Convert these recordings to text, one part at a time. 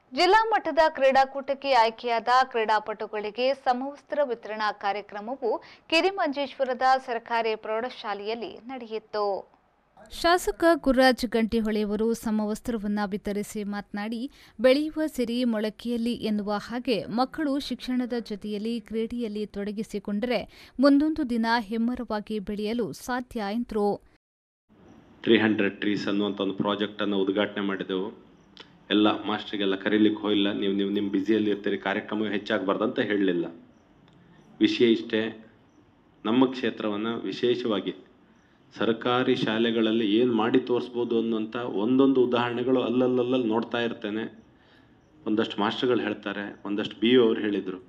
ಜಿಲ್ಲಾ ಮಟ್ಟದ ಕ್ರೀಡಾಕೂಟಕ್ಕೆ ಆಯ್ಕೆಯಾದ ಕ್ರೀಡಾಪಟುಗಳಿಗೆ ಸಮವಸ್ತ್ರ ವಿತರಣಾ ಕಾರ್ಯಕ್ರಮವು ಕಿರಿಮಂಜೇಶ್ವರದ ಸರ್ಕಾರಿ ಪ್ರೌಢಶಾಲೆಯಲ್ಲಿ ನಡೆಯಿತು ಶಾಸಕ ಗುರುರಾಜ್ ಗಂಟಿಹೊಳೆಯವರು ಸಮವಸ್ತ್ರವನ್ನು ವಿತರಿಸಿ ಮಾತನಾಡಿ ಬೆಳೆಯುವ ಸಿರಿ ಮೊಳಕೆಯಲ್ಲಿ ಎನ್ನುವ ಹಾಗೆ ಮಕ್ಕಳು ಶಿಕ್ಷಣದ ಜೊತೆಯಲ್ಲಿ ಕ್ರೀಡೆಯಲ್ಲಿ ತೊಡಗಿಸಿಕೊಂಡರೆ ಮುಂದೊಂದು ದಿನ ಹೆಮ್ಮರವಾಗಿ ಬೆಳೆಯಲು ಸಾಧ್ಯ ಎಂದರು ತ್ರೀ ಹಂಡ್ರೆಡ್ ಟ್ರೀಸ್ ಅನ್ನುವಂಥ ಒಂದು ಪ್ರಾಜೆಕ್ಟನ್ನು ಉದ್ಘಾಟನೆ ಮಾಡಿದೆವು ಎಲ್ಲ ಮಾಸ್ಟ್ರಿಗೆಲ್ಲ ಕರೀಲಿಕ್ಕೆ ಹೋಗಿಲ್ಲ ನೀವು ನೀವು ನಿಮ್ಮ ಬ್ಯುಸಿಯಲ್ಲಿ ಇರ್ತೀರಿ ಕಾರ್ಯಕ್ರಮ ಹೆಚ್ಚಾಗಬಾರ್ದು ಅಂತ ಹೇಳಲಿಲ್ಲ ವಿಷಯ ಇಷ್ಟೇ ನಮ್ಮ ಕ್ಷೇತ್ರವನ್ನು ವಿಶೇಷವಾಗಿ ಸರ್ಕಾರಿ ಶಾಲೆಗಳಲ್ಲಿ ಏನು ಮಾಡಿ ತೋರಿಸ್ಬೋದು ಅನ್ನುವಂಥ ಒಂದೊಂದು ಉದಾಹರಣೆಗಳು ಅಲ್ಲಲ್ಲಲ್ಲಿ ನೋಡ್ತಾ ಇರ್ತೇನೆ ಒಂದಷ್ಟು ಮಾಸ್ಟರ್ಗಳು ಹೇಳ್ತಾರೆ ಒಂದಷ್ಟು ಬಿ ಯು ಅವ್ರು ಹೇಳಿದರು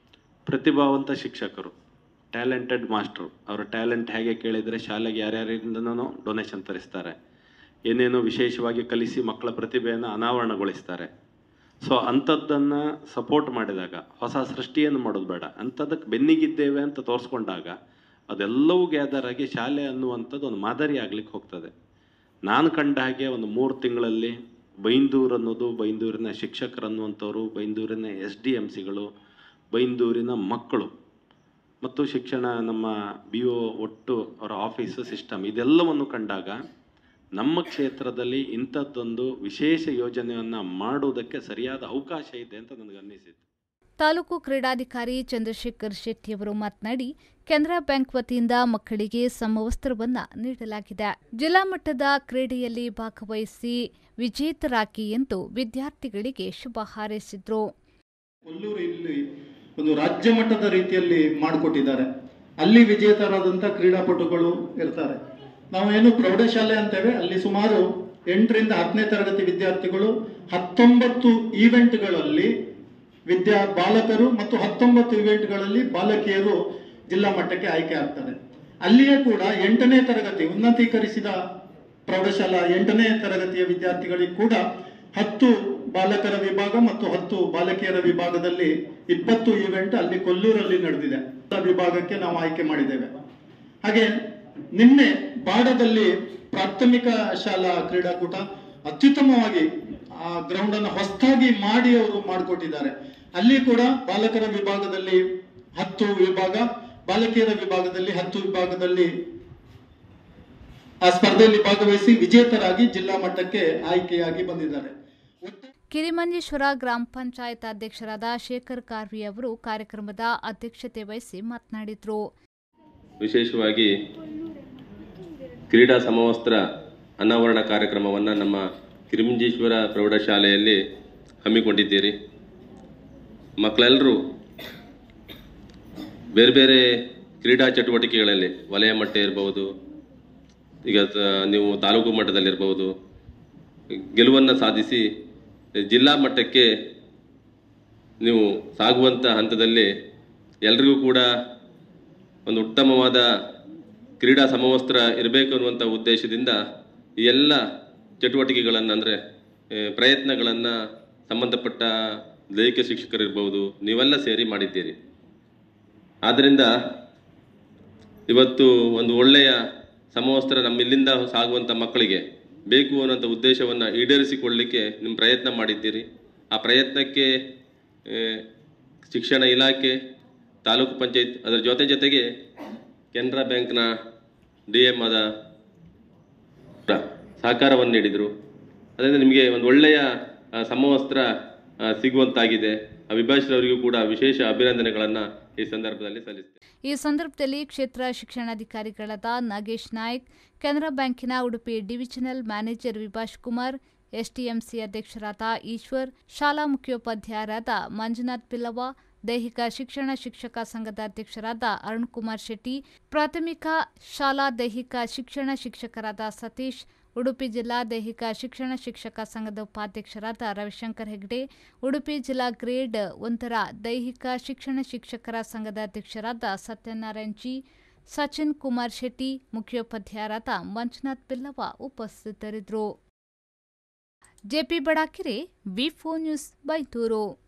ಪ್ರತಿಭಾವಂತ ಶಿಕ್ಷಕರು ಟ್ಯಾಲೆಂಟೆಡ್ ಮಾಸ್ಟ್ರು ಅವರ ಟ್ಯಾಲೆಂಟ್ ಹೇಗೆ ಕೇಳಿದರೆ ಶಾಲೆಗೆ ಯಾರ್ಯಾರಿಂದನೋ ಡೊನೇಷನ್ ತರಿಸ್ತಾರೆ ಏನೇನೋ ವಿಶೇಷವಾಗಿ ಕಲಿಸಿ ಮಕ್ಕಳ ಪ್ರತಿಭೆಯನ್ನು ಅನಾವರಣಗೊಳಿಸ್ತಾರೆ ಸೊ ಅಂಥದ್ದನ್ನು ಸಪೋರ್ಟ್ ಮಾಡಿದಾಗ ಹೊಸ ಸೃಷ್ಟಿಯನ್ನು ಮಾಡೋದು ಬೇಡ ಅಂಥದ್ದಕ್ಕೆ ಬೆನ್ನಿಗಿದ್ದೇವೆ ಅಂತ ತೋರಿಸ್ಕೊಂಡಾಗ ಅದೆಲ್ಲವೂ ಗ್ಯಾದರ್ ಆಗಿ ಶಾಲೆ ಅನ್ನುವಂಥದ್ದು ಒಂದು ಮಾದರಿ ಆಗ್ಲಿಕ್ಕೆ ಹೋಗ್ತದೆ ನಾನು ಕಂಡ ಹಾಗೆ ಒಂದು ಮೂರು ತಿಂಗಳಲ್ಲಿ ಬೈಂದೂರು ಅನ್ನೋದು ಬೈಂದೂರಿನ ಶಿಕ್ಷಕರು ಅನ್ನುವಂಥವ್ರು ಬೈಂದೂರಿನ ಎಸ್ ಡಿ ಎಮ್ ಸಿಗಳು ಬೈಂದೂರಿನ ಮಕ್ಕಳು ಮತ್ತು ಶಿಕ್ಷಣ ನಮ್ಮ ಬಿ ಒ ಒಟ್ಟು ಅವರ ಆಫೀಸು ಸಿಸ್ಟಮ್ ಇದೆಲ್ಲವನ್ನು ಕಂಡಾಗ ನಮ್ಮ ಕ್ಷೇತ್ರದಲ್ಲಿ ಇಂಥದ್ದೊಂದು ವಿಶೇಷ ಯೋಜನೆಯನ್ನು ಮಾಡುವುದಕ್ಕೆ ಸರಿಯಾದ ಅವಕಾಶ ಇದೆ ಅಂತ ನನಗೆ ಅನ್ನಿಸಿತು ತಾಲೂಕು ಕ್ರೀಡಾಧಿಕಾರಿ ಚಂದ್ರಶೇಖರ್ ಶೆಟ್ಟಿಯವರು ಮಾತನಾಡಿ ಕೆನರಾ ಬ್ಯಾಂಕ್ ವತಿಯಿಂದ ಮಕ್ಕಳಿಗೆ ಸಮವಸ್ತ್ರವನ್ನ ನೀಡಲಾಗಿದೆ ಜಿಲ್ಲಾ ಮಟ್ಟದ ಕ್ರೀಡೆಯಲ್ಲಿ ಭಾಗವಹಿಸಿ ವಿಜೇತರಾಗಿ ಎಂದು ವಿದ್ಯಾರ್ಥಿಗಳಿಗೆ ಶುಭ ಹಾರೈಸಿದ್ರು ಕೊಲ್ಲೂರು ಇಲ್ಲಿ ಒಂದು ರಾಜ್ಯ ಮಟ್ಟದ ರೀತಿಯಲ್ಲಿ ಮಾಡಿಕೊಟ್ಟಿದ್ದಾರೆ ಅಲ್ಲಿ ವಿಜೇತರಾದಂಥ ಕ್ರೀಡಾಪಟುಗಳು ಇರ್ತಾರೆ ನಾವು ಏನು ಪ್ರೌಢಶಾಲೆ ಅಂತೇವೆ ಅಲ್ಲಿ ಸುಮಾರು ಎಂಟರಿಂದ ಹತ್ತನೇ ತರಗತಿ ವಿದ್ಯಾರ್ಥಿಗಳು ಹತ್ತೊಂಬತ್ತು ಈವೆಂಟ್ಗಳಲ್ಲಿ ವಿದ್ಯಾ ಬಾಲಕರು ಮತ್ತು ಹತ್ತೊಂಬತ್ತು ಇವೆಂಟ್ಗಳಲ್ಲಿ ಬಾಲಕಿಯರು ಜಿಲ್ಲಾ ಮಟ್ಟಕ್ಕೆ ಆಯ್ಕೆ ಆಗ್ತಾರೆ ಅಲ್ಲಿಯೇ ಕೂಡ ಎಂಟನೇ ತರಗತಿ ಉನ್ನತೀಕರಿಸಿದ ಪ್ರೌಢಶಾಲಾ ಎಂಟನೇ ತರಗತಿಯ ವಿದ್ಯಾರ್ಥಿಗಳಿಗೆ ಕೂಡ ಹತ್ತು ಬಾಲಕರ ವಿಭಾಗ ಮತ್ತು ಹತ್ತು ಬಾಲಕಿಯರ ವಿಭಾಗದಲ್ಲಿ ಇಪ್ಪತ್ತು ಇವೆಂಟ್ ಅಲ್ಲಿ ಕೊಲ್ಲೂರಲ್ಲಿ ನಡೆದಿದೆ ಆ ವಿಭಾಗಕ್ಕೆ ನಾವು ಆಯ್ಕೆ ಮಾಡಿದ್ದೇವೆ ಹಾಗೆ ನಿನ್ನೆ ಬಾಡದಲ್ಲಿ ಪ್ರಾಥಮಿಕ ಶಾಲಾ ಕ್ರೀಡಾಕೂಟ ಅತ್ಯುತ್ತಮವಾಗಿ ಆ ಗ್ರೌಂಡ್ ಅನ್ನು ಹೊಸದಾಗಿ ಮಾಡಿ ಅವರು ಮಾಡಿಕೊಟ್ಟಿದ್ದಾರೆ ಅಲ್ಲಿ ಕೂಡ ಬಾಲಕರ ವಿಭಾಗದಲ್ಲಿ ಹತ್ತು ವಿಭಾಗ ಬಾಲಕಿಯರ ವಿಭಾಗದಲ್ಲಿ ಹತ್ತು ವಿಭಾಗದಲ್ಲಿ ಆ ಸ್ಪರ್ಧೆಯಲ್ಲಿ ಭಾಗವಹಿಸಿ ವಿಜೇತರಾಗಿ ಜಿಲ್ಲಾ ಮಟ್ಟಕ್ಕೆ ಆಯ್ಕೆಯಾಗಿ ಬಂದಿದ್ದಾರೆ ಒಟ್ಟು ಕಿರಿಮಂಜೇಶ್ವರ ಗ್ರಾಮ ಪಂಚಾಯತ್ ಅಧ್ಯಕ್ಷರಾದ ಶೇಖರ್ ಕಾರ್ವಿ ಅವರು ಕಾರ್ಯಕ್ರಮದ ಅಧ್ಯಕ್ಷತೆ ವಹಿಸಿ ಮಾತನಾಡಿದರು ವಿಶೇಷವಾಗಿ ಕ್ರೀಡಾ ಸಮವಸ್ತ್ರ ಅನಾವರಣ ಕಾರ್ಯಕ್ರಮವನ್ನು ನಮ್ಮ ಕಿರಿಮಂಜೇಶ್ವರ ಪ್ರೌಢಶಾಲೆಯಲ್ಲಿ ಹಮ್ಮಿಕೊಂಡಿದ್ದೀರಿ ಮಕ್ಕಳೆಲ್ಲರೂ ಬೇರೆ ಬೇರೆ ಕ್ರೀಡಾ ಚಟುವಟಿಕೆಗಳಲ್ಲಿ ವಲಯ ಮಟ್ಟ ಇರಬಹುದು ಈಗ ತ- ನೀವು ತಾಲೂಕು ಮಟ್ಟದಲ್ಲಿರ್ಬೋದು ಗೆಲುವನ್ನು ಸಾಧಿಸಿ ಜಿಲ್ಲಾ ಮಟ್ಟಕ್ಕೆ ನೀವು ಸಾಗುವಂಥ ಹಂತದಲ್ಲಿ ಎಲ್ರಿಗೂ ಕೂಡ ಒಂದು ಉತ್ತಮವಾದ ಕ್ರೀಡಾ ಸಮವಸ್ತ್ರ ಇರಬೇಕು ಅನ್ನುವಂಥ ಉದ್ದೇಶದಿಂದ ಈ ಎಲ್ಲ ಚಟುವಟಿಕೆಗಳನ್ನು ಅಂದರೆ ಪ್ರಯತ್ನಗಳನ್ನು ಸಂಬಂಧಪಟ್ಟ ದೈಹಿಕ ಶಿಕ್ಷಕರಿರ್ಬೋದು ನೀವೆಲ್ಲ ಸೇರಿ ಮಾಡಿದ್ದೀರಿ ಆದ್ದರಿಂದ ಇವತ್ತು ಒಂದು ಒಳ್ಳೆಯ ಸಮವಸ್ತ್ರ ನಮ್ಮ ಇಲ್ಲಿಂದ ಸಾಗುವಂಥ ಮಕ್ಕಳಿಗೆ ಬೇಕು ಅನ್ನೋಂಥ ಉದ್ದೇಶವನ್ನು ಈಡೇರಿಸಿಕೊಳ್ಳಲಿಕ್ಕೆ ನಿಮ್ಮ ಪ್ರಯತ್ನ ಮಾಡಿದ್ದೀರಿ ಆ ಪ್ರಯತ್ನಕ್ಕೆ ಆ, ಶಿಕ್ಷಣ ಇಲಾಖೆ ತಾಲೂಕು ಪಂಚಾಯತ್ ಅದರ ಜೊತೆ ಜೊತೆಗೆ ಕೆನರಾ ಬ್ಯಾಂಕ್ನ ಡಿ ಎಮ್ ಆದ ಸಹಕಾರವನ್ನು ನೀಡಿದರು ಅದರಿಂದ ನಿಮಗೆ ಒಂದು ಒಳ್ಳೆಯ ಆ, ಸಮವಸ್ತ್ರ ಆ, ಸಿಗುವಂತಾಗಿದೆ ಅಭಿಭಾಷರವರಿಗೂ ಕೂಡ ವಿಶೇಷ ಅಭಿನಂದನೆಗಳನ್ನು ಈ ಸಂದರ್ಭದಲ್ಲಿ ಸಲ್ಲಿಸ್ತೇನೆ ಈ ಸಂದರ್ಭದಲ್ಲಿ ಕ್ಷೇತ್ರ ಶಿಕ್ಷಣಾಧಿಕಾರಿಗಳಾದ ನಾಗೇಶ್ ನಾಯ್ಕ್ ಕೆನರಾ ಬ್ಯಾಂಕಿನ Udupi divisional manager Vibhash Kumar SDMC ಅಧ್ಯಕ್ಷರಾದ ಈಶ್ವರ್ ಶಾಲಾ ಮುಖ್ಯೋಪಾಧ್ಯಾಯರಾದ ಮಂಜುನಾಥ್ ಪಿಲ್ಲವ ದೈಹಿಕ ಶಿಕ್ಷಣ ಶಿಕ್ಷಕ ಸಂಘದ ಅಧ್ಯಕ್ಷರಾದ ಅರುಣ್ ಕುಮಾರ್ ಶೆಟ್ಟಿ ಪ್ರಾಥಮಿಕ ಶಾಲಾ ದೈಹಿಕ ಶಿಕ್ಷಣ ಶಿಕ್ಷಕರಾದ ಸತೀಶ್ ಉಡುಪಿ ಜಿಲ್ಲಾ ದೈಹಿಕ ಶಿಕ್ಷಣ ಶಿಕ್ಷಕ ಸಂಘದ ಉಪಾಧ್ಯಕ್ಷರಾದ ರವಿಶಂಕರ್ ಹೆಗ್ಡೆ ಉಡುಪಿ ಜಿಲ್ಲಾ ಗ್ರೇಡ್ ಒಂದರ ದೈಹಿಕ ಶಿಕ್ಷಣ ಶಿಕ್ಷಕರ ಸಂಘದ ಅಧ್ಯಕ್ಷರಾದ ಸತ್ಯನಾರಾಯಣ್ ಜಿ ಸಚಿನ್ ಕುಮಾರ್ ಶೆಟ್ಟಿ ಮುಖ್ಯೋಪಾಧ್ಯಾಯರಾದ ಮಂಜುನಾಥ್ ಪಿಲ್ಲವ ಉಪಸ್ಥಿತರಿದ್ದರು JP Badakere V four news ಬೈತೂರು